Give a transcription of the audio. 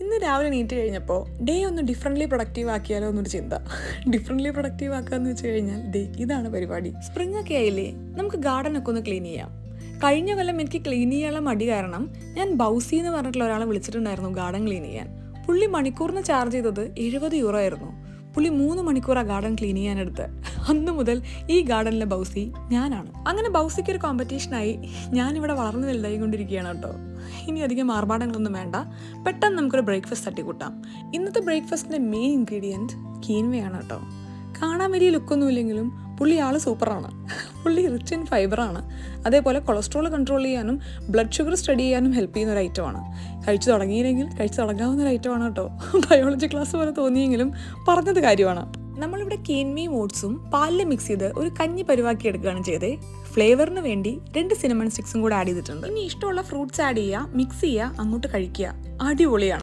ഇന്ന് രാവിലെ നീറ്റ് കഴിഞ്ഞപ്പോൾ ഡേ ഒന്ന് ഡിഫറെൻ്റ്ലി പ്രൊഡക്റ്റീവ് ആക്കിയാലോ എന്നൊരു ചിന്ത ഡിഫറെൻ്റ്ലി പ്രൊഡക്റ്റീവ് ആക്കാന്ന് വെച്ച് കഴിഞ്ഞാൽ ഡേ ഇതാണ് പരിപാടി സ്പ്രിംഗ് ഒക്കെ ആയില്ലേ നമുക്ക് ഗാർഡൻ ഒക്കെ ഒന്ന് ക്ലീൻ ചെയ്യാം കഴിഞ്ഞ കൊല്ലം എനിക്ക് ക്ലീൻ ചെയ്യാനുള്ള മടി കാരണം ഞാൻ ബൗസി എന്ന് പറഞ്ഞിട്ടുള്ള ഒരാളെ വിളിച്ചിട്ടുണ്ടായിരുന്നു ഗാർഡൻ ക്ലീൻ ചെയ്യാൻ പുള്ളി മണിക്കൂറിന് ചാർജ് ചെയ്തത് എഴുപത് യൂറോ ആയിരുന്നു പുള്ളി മൂന്ന് മണിക്കൂറാണ് ഗാർഡൻ ക്ലീൻ ചെയ്യാനെടുത്ത് അന്ന് മുതൽ ഈ ഗാർഡനിലെ ബൗസി ഞാനാണ് അങ്ങനെ ബൗസിക്ക് ഒരു കോമ്പറ്റീഷനായി ഞാനിവിടെ വളർന്നു വലുതായി കൊണ്ടിരിക്കുകയാണ് കേട്ടോ ഇനി അധികം ആർഭാടങ്ങളൊന്നും വേണ്ട പെട്ടെന്ന് നമുക്കൊരു ബ്രേക്ക്ഫാസ്റ്റ് തട്ടിക്കൂട്ടാം ഇന്നത്തെ ബ്രേക്ക്ഫാസ്റ്റിൻ്റെ മെയിൻ ഇൻഗ്രീഡിയൻറ്റ് കീൻവയാണ് കേട്ടോ കാണാൻ വലിയ ലുക്കൊന്നും ഇല്ലെങ്കിലും പുള്ളി ആൾ സൂപ്പറാണ് പുള്ളി റിച്ച് ഇൻ ഫൈബറാണ് അതേപോലെ കൊളസ്ട്രോൾ കൺട്രോൾ ചെയ്യാനും ബ്ലഡ് ഷുഗർ സ്റ്റഡി ചെയ്യാനും ഹെൽപ്പ് ചെയ്യുന്ന ഒരു ഐറ്റമാണ് കഴിച്ചു തുടങ്ങിയില്ലെങ്കിൽ കഴിച്ചു തുടങ്ങാവുന്ന ഒരു ഐറ്റമാണ് കേട്ടോ ബയോളജി ക്ലാസ് പോലെ തോന്നിയെങ്കിലും പറഞ്ഞത് കാര്യമാണ് നമ്മളിവിടെ കീൻമയും ഓട്സും പാലിൽ മിക്സ് ചെയ്ത് ഒരു കഞ്ഞി പരുവാക്കി എടുക്കുകയാണ് ചെയ്തത് ഫ്ലേവറിന് വേണ്ടി രണ്ട് സിനമൺ സ്റ്റിക്സും കൂടെ ആഡ് ചെയ്തിട്ടുണ്ട് ഇനി ഇഷ്ടമുള്ള ഫ്രൂട്ട്സ് ആഡ് ചെയ്യുക മിക്സ് ചെയ്യുക അങ്ങോട്ട് കഴിക്കുക അടിപൊളിയാണ്